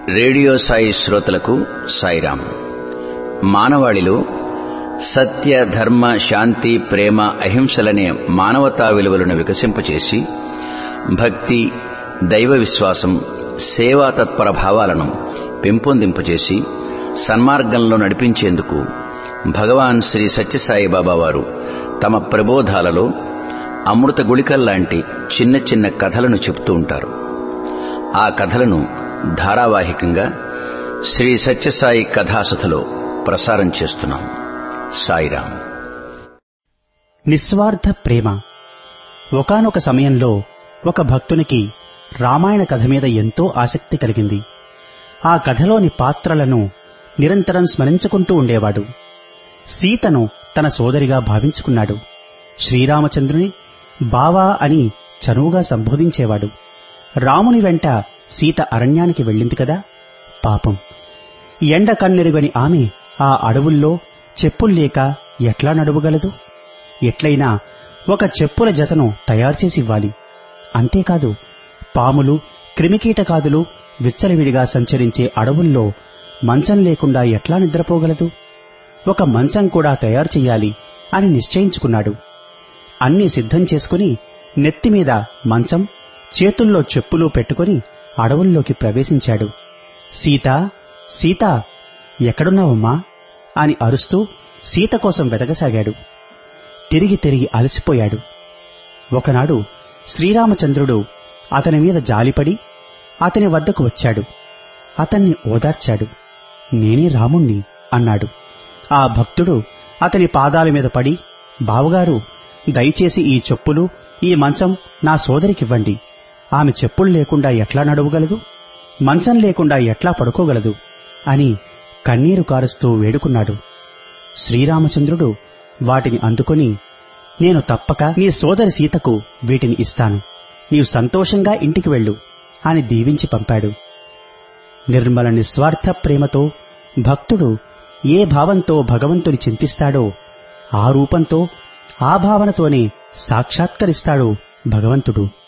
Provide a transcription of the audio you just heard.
radio Sai శ్రోతలకు సాయిరాం మానవాళిలో సత్య ధర్మ శాంతి ప్రేమ అహింసలనే మానవతా విలువలను వికసింపచేసి భక్తి దైవ విశ్వాసం సేవా తత్పర భావాలను పెంపొందింపచేసి సన్మార్గంలో నడిపించేందుకు భగవాన్ శ్రీ సత్యసాయి బాబా వారు తమ ప్రబోధాలలో అమృత గుళికల్లాంటి చిన్న చిన్న కథలను చెప్తూ ఉంటారు ఆ కథలను ధారావాహికంగా శ్రీ సత్యసాయి కథాసథలో ప్రసారం చేస్తున్నాం సాయిరాం నిస్వార్థ ప్రేమ ఒకానొక సమయంలో ఒక భక్తునికి రామాయణ కథ మీద ఎంతో ఆసక్తి కలిగింది ఆ కథలోని పాత్రలను నిరంతరం స్మరించుకుంటూ ఉండేవాడు సీతను తన సోదరిగా భావించుకున్నాడు శ్రీరామచంద్రుని బావా అని చనువుగా సంబోధించేవాడు రాముని వెంట సీత అరణ్యానికి వెళ్ళింది కదా పాపం ఎండ కన్నెరుగని ఆమె ఆ అడవుల్లో చెప్పుల్లేక ఎట్లా నడువగలదు ఎట్లయినా ఒక చెప్పుల జతను తయారు చేసి ఇవ్వాలి అంతేకాదు పాములు క్రిమికీటకాదులు విచ్చలవిడిగా సంచరించే అడవుల్లో మంచం లేకుండా ఎట్లా నిద్రపోగలదు ఒక మంచం కూడా తయారు చెయ్యాలి అని నిశ్చయించుకున్నాడు అన్నీ సిద్ధం చేసుకుని నెత్తిమీద మంచం చేతుల్లో చెప్పులు పెట్టుకుని అడవుల్లోకి ప్రవేశించాడు సీత సీత ఎక్కడున్నావమ్మా అని అరుస్తూ సీత కోసం వెతకసాగాడు తిరిగి తిరిగి అలసిపోయాడు ఒకనాడు శ్రీరామచంద్రుడు అతని మీద జాలిపడి అతని వద్దకు వచ్చాడు అతన్ని ఓదార్చాడు నేనే రాముణ్ణి అన్నాడు ఆ భక్తుడు అతని పాదాల మీద పడి బావగారు దయచేసి ఈ చెప్పులు ఈ మంచం నా సోదరికివ్వండి ఆమె చెప్పులు లేకుండా ఎట్లా నడవగలదు మంచం లేకుండా ఎట్లా పడుకోగలదు అని కన్నీరు కారుస్తూ వేడుకున్నాడు శ్రీరామచంద్రుడు వాటిని అందుకొని నేను తప్పక నీ సోదరి సీతకు వీటిని ఇస్తాను నీవు సంతోషంగా ఇంటికి వెళ్ళు అని దీవించి పంపాడు నిర్మల నిస్వార్థ ప్రేమతో భక్తుడు ఏ భావంతో భగవంతుని చింతిస్తాడో ఆ రూపంతో ఆ భావనతోనే సాక్షాత్కరిస్తాడు భగవంతుడు